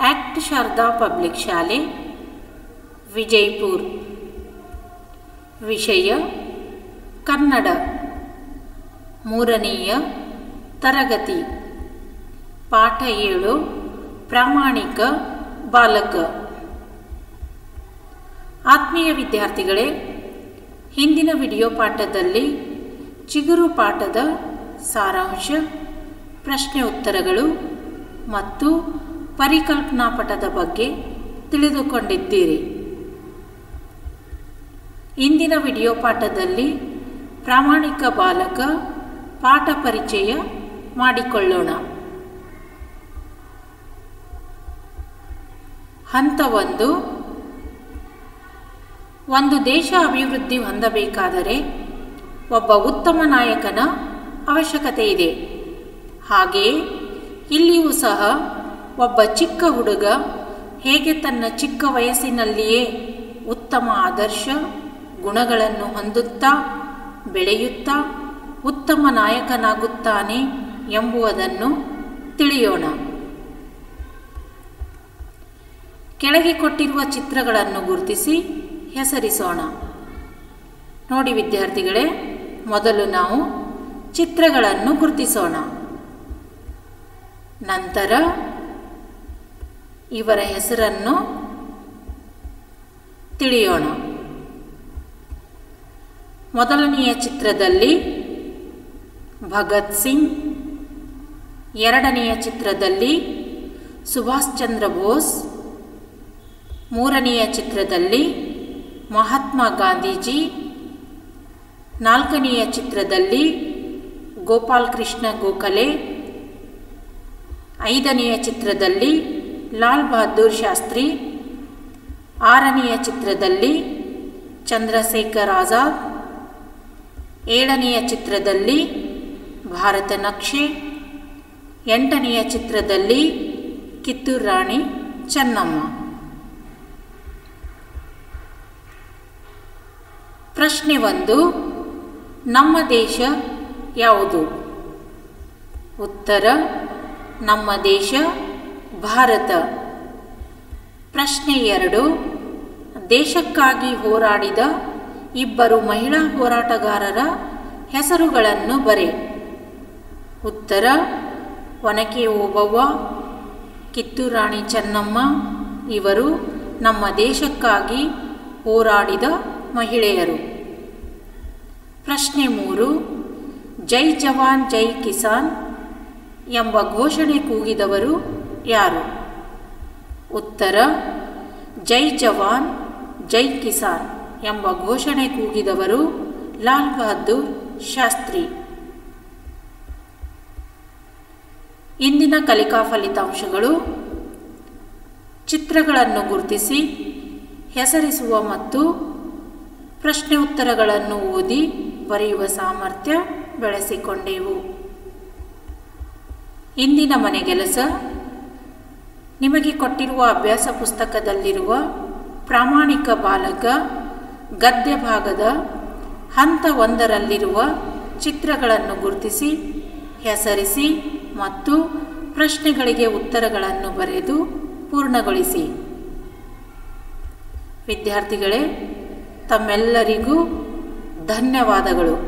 act Sharada public ಶಾಲೆ ವಿಜಯಪುರ್ ವಿಷಯ ಕನ್ನಡ ಮೂರನೆಯ ತರಗತಿ ಪಾಠ ಏಳು ಪ್ರಾಮಾಣಿಕ ಬಾಲಕ ಆತ್ಮೀಯ ವಿದ್ಯಾರ್ಥಿಗಳೇ ಹಿಂದಿನ ವಿಡಿಯೋ ಪಾಠದಲ್ಲಿ ಚಿಗುರು ಪಾಠದ ಸಾರಾಂಶ ಪ್ರಶ್ನೆ ಉತ್ತರಗಳು ಮತ್ತು ಪರಿಕಲ್ಪನಾ ಪಟದ ಬಗ್ಗೆ ತಿಳಿದುಕೊಂಡಿದ್ದೀರಿ ಇಂದಿನ ವಿಡಿಯೋ ಪಾಠದಲ್ಲಿ ಪ್ರಾಮಾಣಿಕ ಬಾಲಕ ಪಾಠ ಪರಿಚಯ ಮಾಡಿಕೊಳ್ಳೋಣ ಹಂತ ಒಂದು ಒಂದು ದೇಶ ಅಭಿವೃದ್ಧಿ ಹೊಂದಬೇಕಾದರೆ ಒಬ್ಬ ಉತ್ತಮ ನಾಯಕನ ಅವಶ್ಯಕತೆ ಇದೆ ಹಾಗೆಯೇ ಇಲ್ಲಿಯೂ ಸಹ ಒಬ್ಬ ಚಿಕ್ಕ ಹುಡುಗ ಹೇಗೆ ತನ್ನ ಚಿಕ್ಕ ವಯಸ್ಸಿನಲ್ಲಿಯೇ ಉತ್ತಮ ಆದರ್ಶ ಗುಣಗಳನ್ನು ಹೊಂದುತ್ತಾ ಬೆಳೆಯುತ್ತಾ ಉತ್ತಮ ನಾಯಕನಾಗುತ್ತಾನೆ ಎಂಬುದನ್ನು ತಿಳಿಯೋಣ ಕೆಳಗೆ ಕೊಟ್ಟಿರುವ ಚಿತ್ರಗಳನ್ನು ಗುರುತಿಸಿ ಹೆಸರಿಸೋಣ ನೋಡಿ ವಿದ್ಯಾರ್ಥಿಗಳೇ ಮೊದಲು ನಾವು ಚಿತ್ರಗಳನ್ನು ಗುರುತಿಸೋಣ ನಂತರ ಇವರ ಹೆಸರನ್ನು ತಿಳಿಯೋಣ ಮೊದಲನೆಯ ಚಿತ್ರದಲ್ಲಿ ಭಗತ್ ಸಿಂಗ್ ಎರಡನೆಯ ಚಿತ್ರದಲ್ಲಿ ಸುಭಾಷ್ ಚಂದ್ರ ಬೋಸ್ ಮೂರನೆಯ ಚಿತ್ರದಲ್ಲಿ ಮಹಾತ್ಮ ಗಾಂಧೀಜಿ ನಾಲ್ಕನೆಯ ಚಿತ್ರದಲ್ಲಿ ಗೋಪಾಲ್ ಕೃಷ್ಣ ಗೋಖಲೆ ಐದನೆಯ ಚಿತ್ರದಲ್ಲಿ ಲಾಲ್ ಬಹದ್ದೂರ್ ಶಾಸ್ತ್ರಿ ಆರನೆಯ ಚಿತ್ರದಲ್ಲಿ ಚಂದ್ರಶೇಖರ್ ಆಜಾದ್ ಏಳನೆಯ ಚಿತ್ರದಲ್ಲಿ ಭಾರತ ನಕ್ಷೆ ಎಂಟನೆಯ ಚಿತ್ರದಲ್ಲಿ ಕಿತ್ತೂರು ರಾಣಿ ಚೆನ್ನಮ್ಮ ಪ್ರಶ್ನೆ ಒಂದು ನಮ್ಮ ದೇಶ ಯಾವುದು ಉತ್ತರ ನಮ್ಮ ದೇಶ ಭಾರತ ಪ್ರಶ್ನೆ ಎರಡು ದೇಶಕ್ಕಾಗಿ ಹೋರಾಡಿದ ಇಬ್ಬರು ಮಹಿಳಾ ಹೋರಾಟಗಾರರ ಹೆಸರುಗಳನ್ನು ಬರೆ ಉತ್ತರ ಒನಕೆ ಓಬವ್ವ ಕಿತ್ತೂರು ರಾಣಿ ಚೆನ್ನಮ್ಮ ಇವರು ನಮ್ಮ ದೇಶಕ್ಕಾಗಿ ಹೋರಾಡಿದ ಮಹಿಳೆಯರು ಪ್ರಶ್ನೆ ಮೂರು ಜೈ ಜವಾನ್ ಜೈ ಕಿಸಾನ್ ಎಂಬ ಘೋಷಣೆ ಕೂಗಿದವರು ಯಾರು ಉತ್ತರ ಜೈ ಜವಾನ್ ಜೈ ಕಿಸಾನ್ ಎಂಬ ಘೋಷಣೆ ಕೂಗಿದವರು ಲಾಲ್ ಬಹದ್ದೂರ್ ಶಾಸ್ತ್ರಿ ಇಂದಿನ ಕಲಿಕಾ ಫಲಿತಾಂಶಗಳು ಚಿತ್ರಗಳನ್ನು ಗುರುತಿಸಿ ಹೆಸರಿಸುವ ಮತ್ತು ಪ್ರಶ್ನೆ ಉತ್ತರಗಳನ್ನು ಓದಿ ಬರೆಯುವ ಸಾಮರ್ಥ್ಯ ಬೆಳೆಸಿಕೊಂಡೆವು ಇಂದಿನ ಮನೆಗೆಲಸ ನಿಮಗೆ ಕೊಟ್ಟಿರುವ ಅಭ್ಯಾಸ ಪುಸ್ತಕದಲ್ಲಿರುವ ಪ್ರಾಮಾಣಿಕ ಬಾಲಕ ಗದ್ಯ ಭಾಗದ ಹಂತ ಒಂದರಲ್ಲಿರುವ ಚಿತ್ರಗಳನ್ನು ಗುರುತಿಸಿ ಹೆಸರಿಸಿ ಮತ್ತು ಪ್ರಶ್ನೆಗಳಿಗೆ ಉತ್ತರಗಳನ್ನು ಬರೆದು ಪೂರ್ಣಗೊಳಿಸಿ ವಿದ್ಯಾರ್ಥಿಗಳೇ ತಮ್ಮೆಲ್ಲರಿಗೂ ಧನ್ಯವಾದಗಳು